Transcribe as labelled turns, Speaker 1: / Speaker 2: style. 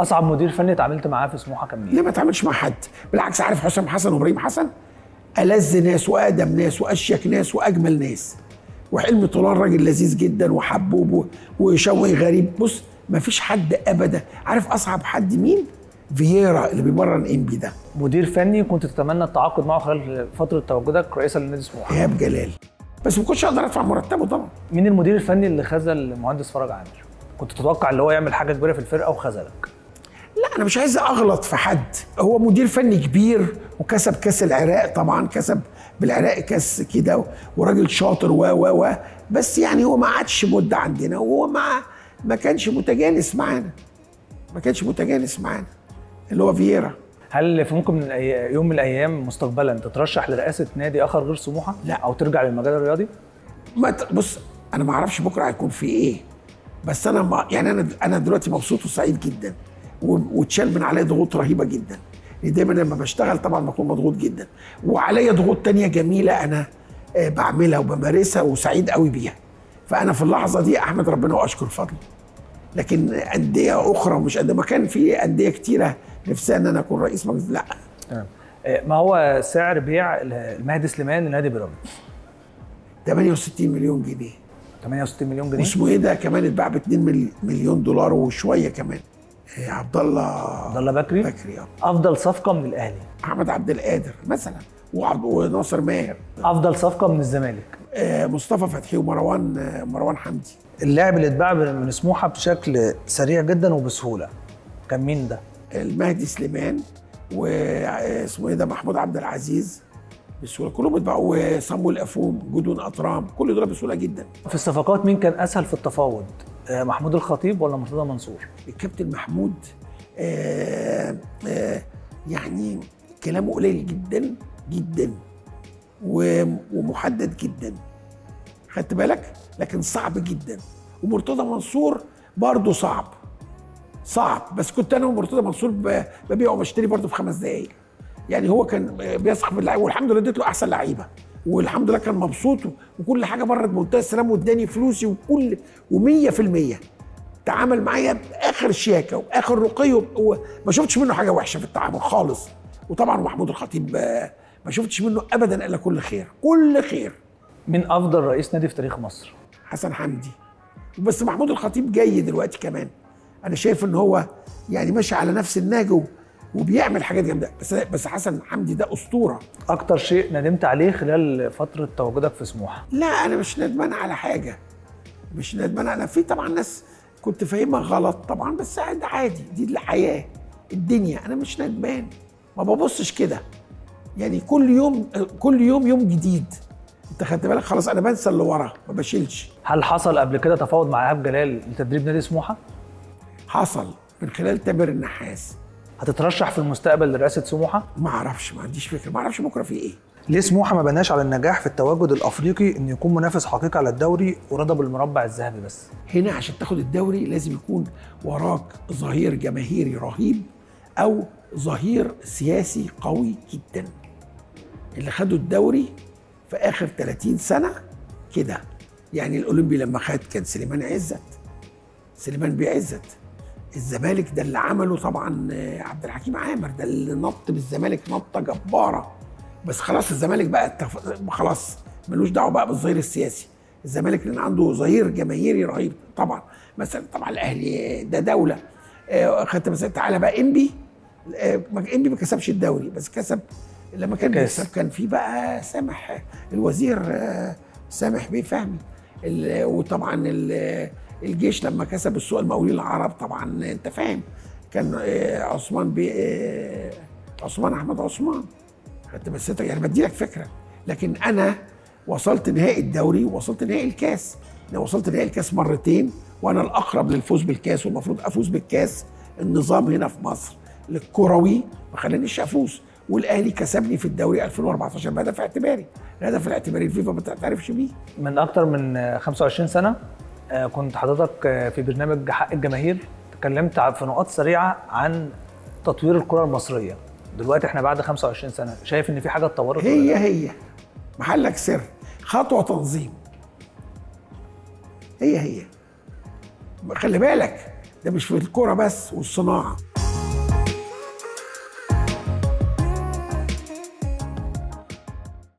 Speaker 1: اصعب مدير فني اتعاملت معاه في سموحه كان مين؟
Speaker 2: ليه ما اتعاملش مع حد بالعكس عارف حسام حسن وابراهيم حسن ألذ ناس وأقدم ناس وأشيك ناس وأجمل ناس وحلمي طولان راجل لذيذ جدا وحبوب و- وشوقي غريب بص ما فيش حد أبدا عارف أصعب حد مين؟ فييرا اللي بيمرن إنبي ده
Speaker 1: مدير فني كنت تتمنى التعاقد معه خلال فتره تواجدك رئيسا لنادي سموحه
Speaker 2: إيهاب جلال بس ما كنتش أقدر أدفع مرتبه طبعا
Speaker 1: مين المدير الفني اللي خذل المهندس فرج عامر؟ كنت تتوقع اللي هو يعمل حاجه كبيره في الفرقه وخذلك
Speaker 2: لا انا مش عايز اغلط في حد هو مدير فني كبير وكسب كاس العراق طبعا كسب بالعراق كاس كده وراجل شاطر و و و بس يعني هو ما قعدش مده عندنا وهو ما ما كانش متجانس معانا ما كانش متجانس معانا اللي هو فييرا
Speaker 1: هل في ممكن من الأي... يوم من الايام مستقبلا تترشح لرئاسه نادي اخر غير سموحه؟
Speaker 2: لا.
Speaker 1: او ترجع للمجال الرياضي؟
Speaker 2: ما ت- بص انا ما اعرفش بكره هيكون في ايه بس انا ما يعني انا انا دلوقتي مبسوط وسعيد جدا و- واتشال من عليا ضغوط رهيبه جدا لأن دايما لما بشتغل طبعا بكون مضغوط جدا وعليا ضغوط تانية جميله انا آه، بعملها وبمارسها وسعيد قوي بيها فانا في اللحظه دي احمد ربنا واشكر فضله لكن انديه اخرى مش قد ما كان في انديه كتيره نفسها ان انا اكون رئيس مجلس لا
Speaker 1: تمام آه، ما هو سعر بيع المهدي سليمان لنادي بيراميدز؟
Speaker 2: 68 مليون جنيه
Speaker 1: 68 مليون جنيه
Speaker 2: واسمه ايه ده كمان اتباع ب 2 مل- مليون دولار وشويه كمان إيه عبد الله
Speaker 1: عبد الله بكري
Speaker 2: بكري آه.
Speaker 1: افضل صفقه من الاهلي
Speaker 2: احمد عبد القادر مثلا وعبد وناصر ماهر
Speaker 1: افضل صفقه من الزمالك
Speaker 2: آه مصطفى فتحي ومروان آه مروان حمدي
Speaker 1: اللاعب اللي اتباع من سموحه بشكل سريع جدا وبسهوله كان مين ده؟
Speaker 2: المهدي سليمان واسمه ايه ده محمود عبد العزيز بسهوله كلهم اتباعوا وصامويل افوم جدون اطرام كل دول بسهوله جدا
Speaker 1: في الصفقات مين كان اسهل في التفاوض؟ آه، محمود الخطيب ولا مرتضى منصور؟
Speaker 2: الكابتن محمود آه آه يعني كلامه قليل جدا جدا و- ومحدد جدا خدت بالك لكن صعب جدا ومرتضى منصور برضه صعب صعب بس كنت انا ومرتضى منصور ب- ببيع وبشتري برضه في خمس دقائق يعني هو كان بيثق في اللعيبه والحمد لله اديت له احسن لعيبه والحمد لله كان مبسوط وكل حاجه بره بمنتهى السلام واداني فلوسي وكل و100% تعامل معايا باخر شياكه واخر رقي و- وما شفتش منه حاجه وحشه في التعامل خالص وطبعا محمود الخطيب آه، ما شفتش منه ابدا الا كل خير كل خير
Speaker 1: مين افضل رئيس نادي في تاريخ مصر؟
Speaker 2: حسن حمدي بس محمود الخطيب جاي دلوقتي كمان انا شايف ان هو يعني ماشي على نفس النهج و- وبيعمل حاجات جامده بس بس حسن حمدي ده اسطوره
Speaker 1: اكتر شيء ندمت عليه خلال فتره تواجدك في سموحه؟
Speaker 2: لا انا مش ندمان على حاجه مش ندمان انا في طبعا ناس كنت فاهمها غلط طبعا بس ده عادي دي الحياه الدنيا انا مش ندمان ما ببصش كده يعني كل يوم كل يوم يوم جديد انت خدت بالك خلاص انا بنسى اللي ورا ما بشيلش
Speaker 1: هل حصل قبل كده تفاوض مع ايهاب جلال لتدريب نادي سموحه؟
Speaker 2: حصل من خلال تامر النحاس
Speaker 1: هتترشح في المستقبل لرئاسه سموحه؟
Speaker 2: ما اعرفش ما عنديش فكره ما اعرفش بكره في ايه
Speaker 1: ليه سموحه ما بناش على النجاح في التواجد الافريقي ان يكون منافس حقيقي على الدوري ورضى بالمربع الذهبي بس؟
Speaker 2: هنا عشان تاخد الدوري لازم يكون وراك ظهير جماهيري رهيب او ظهير سياسي قوي جدا اللي خدوا الدوري في اخر 30 سنه كده يعني الاولمبي لما خد كان سليمان عزت سليمان بيه عزت الزمالك ده اللي عمله طبعا آه، عبد الحكيم عامر ده اللي نط بالزمالك نطه جباره بس خلاص الزمالك بقى اتف- خلاص ملوش دعوه بقى بالظهير السياسي الزمالك لان عنده ظهير جماهيري رهيب طبعا مثلا طبعا الاهلي ده دوله آه، خدت مثلا تعالى بقى انبي آه، ما- انبي ما كسبش الدوري بس كسب لما كان
Speaker 1: كاس.
Speaker 2: بيكسب كان في بقى سامح الوزير آه، سامح بيه فهمي ال- وطبعا ال- الجيش لما كسب السوق المقاولين العرب طبعا انت فاهم كان آه، عثمان بيه آه، عثمان احمد عثمان خدت بس انت يعني بدي لك فكره لكن انا وصلت نهائي الدوري ووصلت نهائي الكاس انا وصلت نهائي الكاس مرتين وانا الاقرب للفوز بالكاس والمفروض افوز بالكاس النظام هنا في مصر الكروي ما خلانيش افوز والاهلي كسبني في الدوري 2014 بهدف اعتباري الهدف الاعتباري الفيفا ما تعترفش بيه
Speaker 1: من اكتر من آه، 25 سنه آه، كنت حضرتك آه، في برنامج حق الجماهير تكلمت ع- في نقاط سريعه عن تطوير الكره المصريه دلوقتي احنا بعد 25 سنه شايف ان في حاجه اتطورت ولا
Speaker 2: هي
Speaker 1: لا؟
Speaker 2: هي محلك سر خطوه تنظيم هي هي خلي بالك ده مش في الكوره بس والصناعه